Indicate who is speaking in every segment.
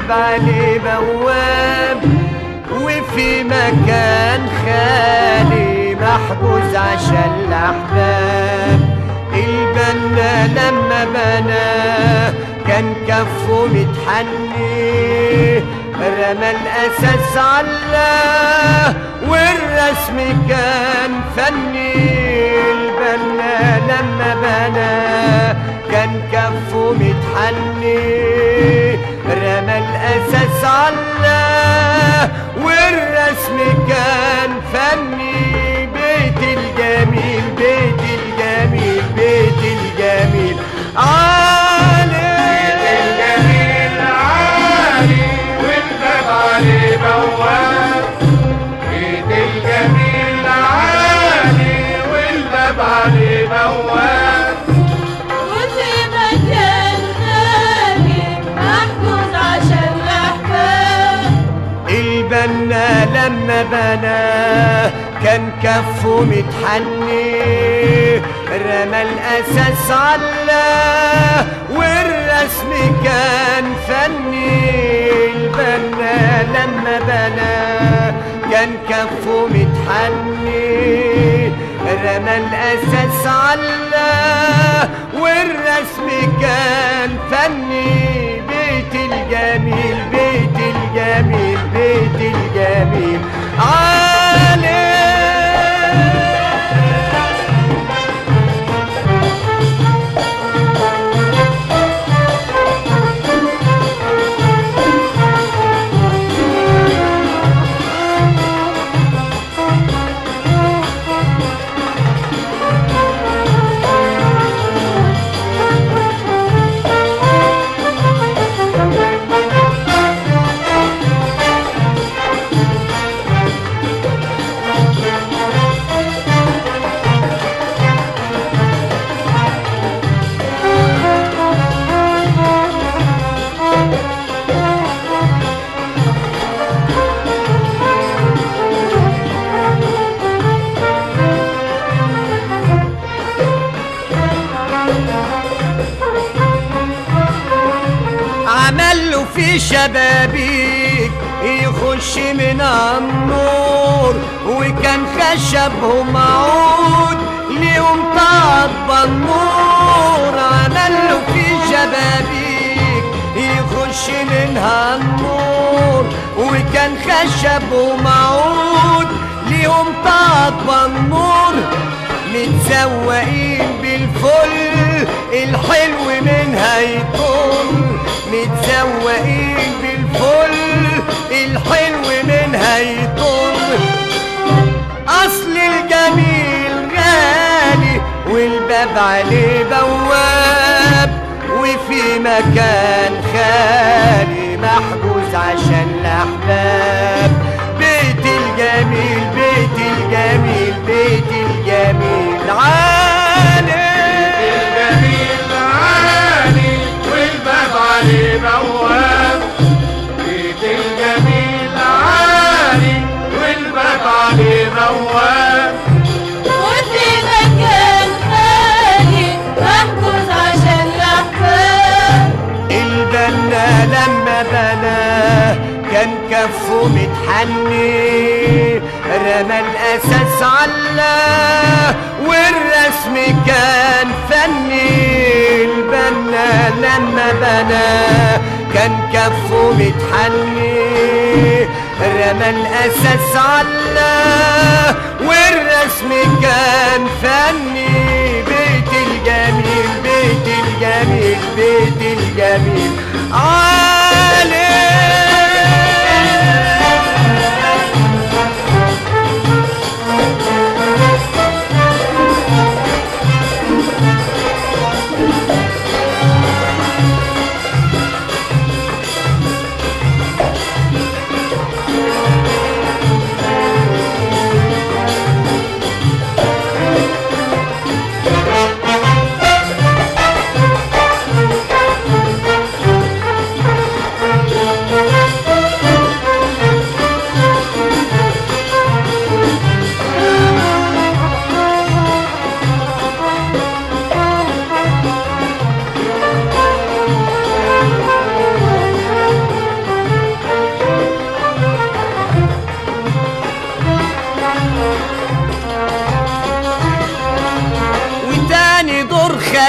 Speaker 1: الباب عليه بواب وفي مكان خالي محجوز عشان الأحباب البنا لما بناه كان كفه متحني رمى الأساس علاه والرسم كان فني البنا لما بناه كان كفه متحني رمى الأساس علاه والرسم كان فني بيت الجميل بيت الجميل بيت الجميل عالي
Speaker 2: الجميل عالي والباب عليه بواب بيت الجميل عالي والباب عليه بواب
Speaker 3: وفي مكان خالي محجوز عشان الأحباب
Speaker 1: البنا لما بناه كان كفه متحني رمى الأساس علاه والرسم كان فني البنا لما بناه كان كفه متحني رمى الأساس علاه والرسم كان فني بيت الجميل بيت الجميل بيت الجميل عالي عمل له في شبابيك يخش من النور وكان خشبهم عود ليهم طب النور عمل له في شبابيك يخش منها النور وكان خشبهم عود ليهم طب النور متزوقين بالفل الحلو منها يطل متزوقين بالفل الحلو منها يطل اصل الجميل غالي والباب عليه بواب وفي مكان خالي محجوز عشان الاحباب بيت الجميل بيت الجميل بيت الجميل عالي
Speaker 2: الجميل عالي والباب عليه بواب بيت الجميل عالي والباب عليه بواب
Speaker 3: وفي مكان خالي محجوز عشان الأحباب
Speaker 1: البنا لما بناه كان كفه متحني رمى الأساس علاه والرسم كان فني البنا لما بناه كان كفه متحني رمى الأساس علاه والرسم كان فني بيت الجميل بيت الجميل بيت الجميل عالي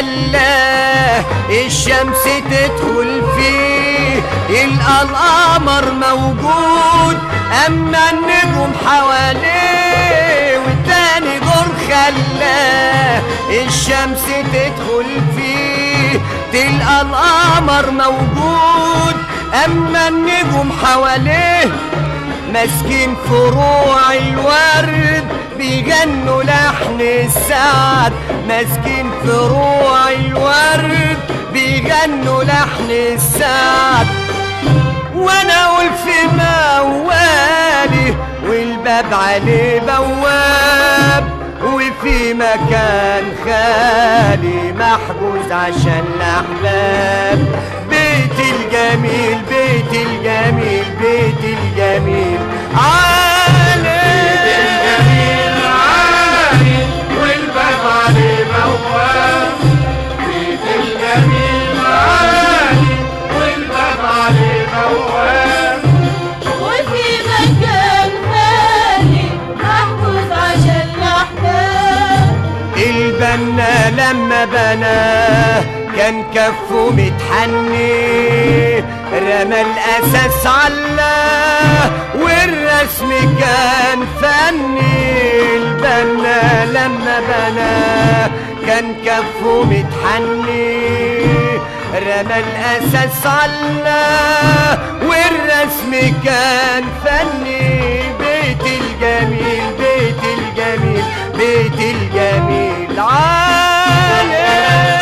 Speaker 1: خلاه الشمس تدخل فيه يلقى القمر موجود اما النجوم حواليه والتاني دور خلاه الشمس تدخل فيه تلقى القمر موجود اما النجوم حواليه ماسكين فروع الورد بيغنوا لحن السعد ماسكين فروع الورد بيغنوا لحن السعد وانا اقول في موالي والباب عليه بواب وفي مكان خالي محجوز عشان الاحباب بيت الجميل بيت الجميل بيت الجميل عالي
Speaker 2: الجميل عالي والباب عليه بواب بيت الجميل عالي والباب عليه بواب
Speaker 3: وفي مكان خالي محجوز عشان الأحباب
Speaker 1: البنا لما بناه كان كفه متحني رمى الاساس علاه والرسم كان فني البنا لما بناه كان كفه متحني رمى الاساس علاه والرسم كان فني بيت الجميل بيت الجميل بيت الجميل عالي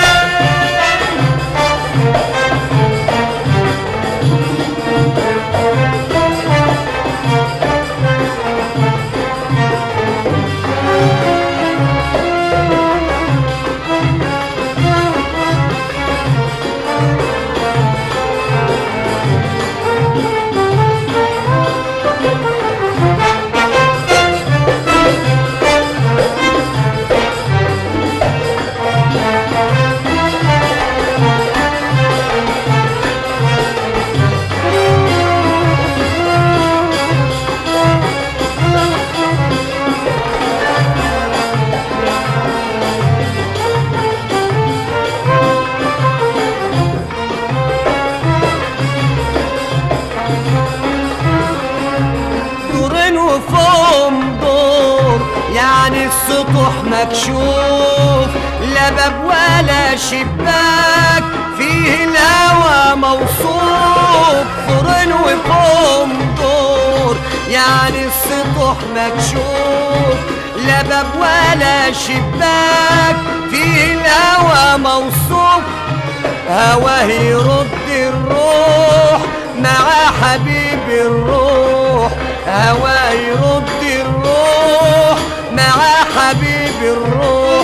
Speaker 1: دورين وفوم دور يعني السطوح مكشوف لا باب ولا شباك فيه الهوى موصوف دورين وفوم دور يعني السطوح مكشوف لا باب ولا شباك فيه الهوى موصوف هواه يرد الروح مع حبيب الروح هواه يرد الروح مع حبيب الروح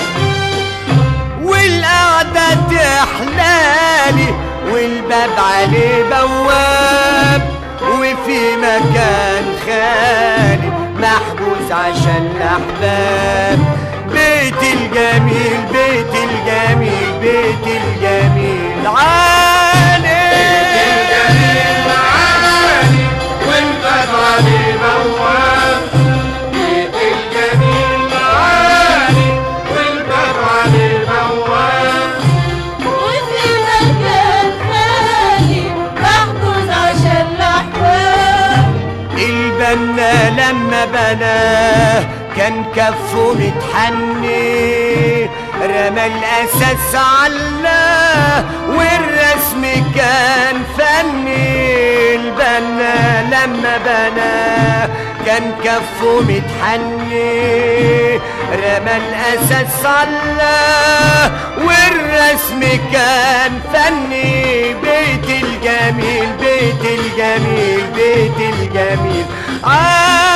Speaker 1: والقعدة تحلالي والباب عليه بواب وفي مكان خالي محجوز عشان الأحباب بيت الجميل بيت الجميل بيت الجميل عالي
Speaker 2: الجميل عالي والباب عليه بواب بيت الجميل عالي والباب عليه بواب
Speaker 3: وفي مكان خالي محجوز عشان الأحباب
Speaker 1: البنا لما بناه كان كفه متحني رمى الاساس علاه والرسم كان فني البنا لما بناه كان كفه متحني رمى الاساس علاه والرسم كان فني بيت الجميل بيت الجميل بيت الجميل آه